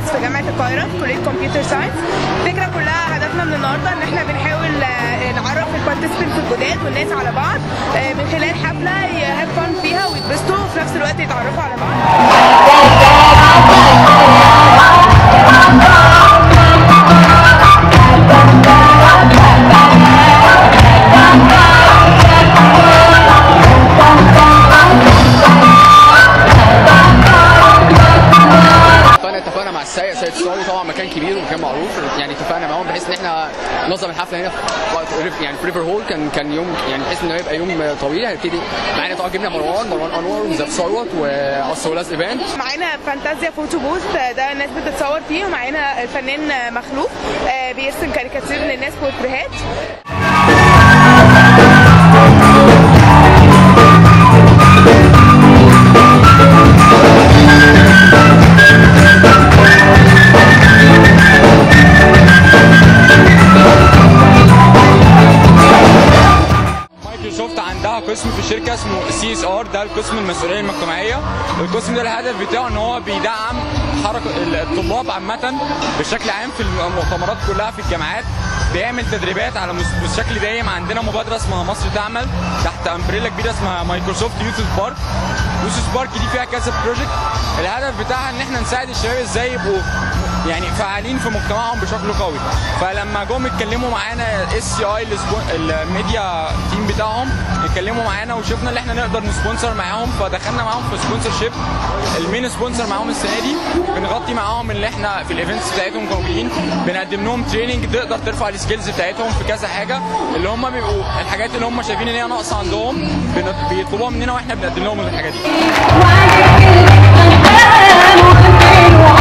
ساينس في جامعه القاهره في كليه كمبيوتر ساينس الفكره كلها هدفنا من النهارده ان احنا بنحاول آه، نعرف البارتيسبنتس الجداد والناس على بعض آه، من خلال حفله يهاف فن فيها ويتبسطوا وفي نفس الوقت يتعرفوا على بعض فانا اتفقنا مع السيد سيد الصاوي طبعا مكان كبير ومكان معروف يعني اتفقنا معاهم بحيث ان احنا ننظم الحفله هنا في وقت ريف- يعني في ريفر هول كان كان يوم يعني بحيث انه يبقى يوم طويل هيبتدي معانا طبعا جبنا مروان مروان انور وزاب ثروت واصولاز ايفنت معانا فانتازيا فوتو بوث آه، ده الناس بتتصور فيه ومعانا الفنان آه، مخلوق آه، بيرسم كاريكاتير للناس بورتريهات مايكروسوفت عندها قسم في الشركه اسمه سي اس ار ده القسم المسؤوليه المجتمعيه القسم ده الهدف بتاعه ان هو بيدعم حركه الطلاب عامه بشكل عام في المؤتمرات كلها في الجامعات بيعمل تدريبات على مس- بشكل دايم عندنا مبادره اسمها مصر تعمل تحت امبريلا كبيره اسمها مايكروسوفت يوث سبارك يوث سبارك دي فيها كذا بروجكت الهدف بتاعها ان احنا نساعد الشباب ازاي يبقوا يعني فعالين في مجتمعهم بشكل قوي فلما جم اتكلموا معانا اس سي اي الميديا تيم بتاعهم اتكلموا معانا وشفنا ان احنا نقدر نسبونسر معاهم فدخلنا معاهم في سبونسر شيب المين سبونسر معاهم السنه دي بنغطي معاهم اللي احنا في الايفنتس بتاعتهم موجودين بنقدم لهم تريننج تقدر ترفع السكيلز بتاعتهم في كذا حاجه اللي هم بيبقوا الحاجات اللي هم شايفين ان هي ناقصه عندهم بن- بيطلبوها مننا واحنا بنقدم لهم الحاجات دي وعليك الأنفال وخفين